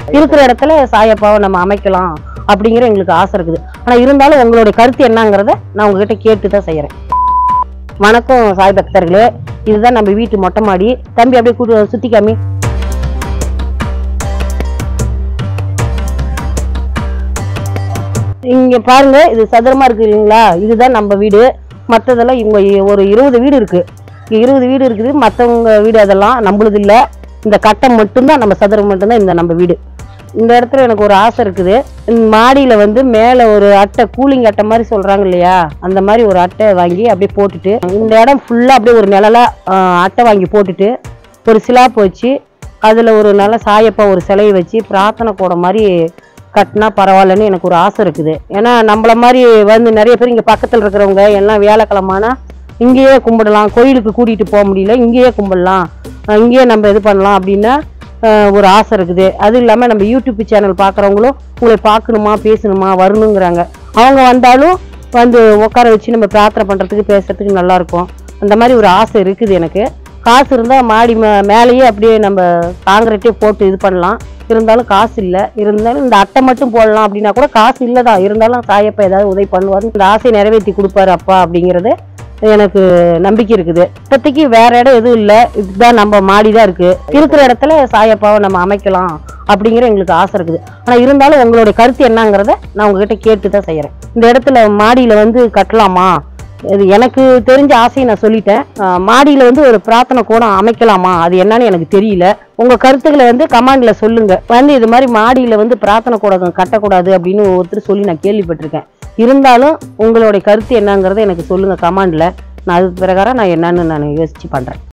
இருக்கிற இடத்துல சாயப்பாவை நம்ம அமைக்கலாம் அப்படிங்கிற எங்களுக்கு ஆசை இருக்குது ஆனா இருந்தாலும் உங்களுடைய கருத்து என்னங்கிறத நான் உங்ககிட்ட கேட்டு தான் செய்யறேன் வணக்கம் சாய் பக்தர்களே இதுதான் நம்ம வீட்டு மொட்டை மாடி தம்பி அப்படியே கூட்டு சுத்தி காமி இங்க பாருங்க இது சதுரமா இருக்கு இல்லைங்களா இதுதான் நம்ம வீடு மற்றதெல்லாம் இங்க ஒரு இருபது வீடு இருக்கு இங்க இருபது வீடு இருக்குது மற்றவங்க வீடு அதெல்லாம் நம்மளுது இல்ல இந்த கட்டம் மட்டும்தான் நம்ம சதுரம் மட்டும்தான் இந்த நம்ம வீடு இந்த இடத்துல எனக்கு ஒரு ஆசை இருக்குது இந்த மாடியில வந்து மேல ஒரு அட்டை கூலிங் அட்டை மாதிரி சொல்றாங்க இல்லையா அந்த மாதிரி ஒரு அட்டை வாங்கி அப்படியே போட்டுட்டு இந்த இடம் ஃபுல்லா அப்படியே ஒரு நிழலா ஆஹ், அட்டை வாங்கி போட்டுட்டு ஒரு சிலாப்பு வச்சு அதுல ஒரு நல்ல சாயப்பா ஒரு சிலையை வச்சு பிரார்த்தனை கூட மாதிரி கட்டினா பரவாயில்லன்னு எனக்கு ஒரு ஆசை இருக்குது ஏன்னா நம்மள மாதிரி வந்து நிறைய பேர் இங்கே பக்கத்தில் இருக்கிறவங்க எல்லாம் வியாழக்கிழமானா இங்கேயே கும்பிடலாம் கோயிலுக்கு கூட்டிகிட்டு போக முடியல இங்கேயே கும்பிடலாம் அஹ் இங்கேயே நம்ம இது பண்ணலாம் அப்படின்னா அஹ் ஒரு ஆசை இருக்குது அது இல்லாமல் நம்ம யூடியூப் சேனல் பார்க்குறவங்களும் உங்களை பார்க்கணுமா பேசணுமா வரணுங்கிறாங்க அவங்க வந்தாலும் வந்து உட்கார வச்சு நம்ம பிரார்த்தனை பண்ணுறதுக்கு பேசுறதுக்கு நல்லா இருக்கும் அந்த மாதிரி ஒரு ஆசை இருக்குது எனக்கு காசு இருந்தால் மாடி மே மேலேயே அப்படியே நம்ம காங்கிரீட்டே போட்டு இது பண்ணலாம் இருந்தாலும் காசு இல்லை இருந்தாலும் இந்த அட்டை மட்டும் போடலாம் அப்படின்னா கூட காசு இல்லைதான் இருந்தாலும் சாயப்பா ஏதாவது உதவி பண்ணுவார் இந்த ஆசையை நிறைவேற்றி கொடுப்பாரு அப்பா அப்படிங்கிறது எனக்கு நம்பிக்கை இருக்குது இப்போதைக்கு வேற இடம் எதுவும் இல்லை இதுதான் நம்ம மாடி தான் இருக்கு இருக்கிற இடத்துல சாயப்பாவை நம்ம அமைக்கலாம் அப்படிங்கிற எங்களுக்கு ஆசை இருக்குது ஆனால் இருந்தாலும் உங்களுடைய கருத்து என்னங்கிறத நான் உங்ககிட்ட கேட்டு தான் செய்கிறேன் இந்த இடத்துல மாடியில் வந்து கட்டலாமா இது எனக்கு தெரிஞ்ச ஆசையை நான் சொல்லிட்டேன் அஹ் மாடியில வந்து ஒரு பிரார்த்தனை கூட அமைக்கலாமா அது என்னன்னு எனக்கு தெரியல உங்க கருத்துக்களை வந்து கமாண்ட்ல சொல்லுங்க வந்து இது மாதிரி மாடியில வந்து பிரார்த்தனை கூட கட்டக்கூடாது அப்படின்னு ஒருத்தர் சொல்லி நான் கேள்விப்பட்டிருக்கேன் இருந்தாலும் உங்களுடைய கருத்து என்னங்கிறத எனக்கு சொல்லுங்க கமாண்ட்ல நான் அது பிரகாரம் நான் என்னன்னு நான் யோசிச்சு பண்றேன்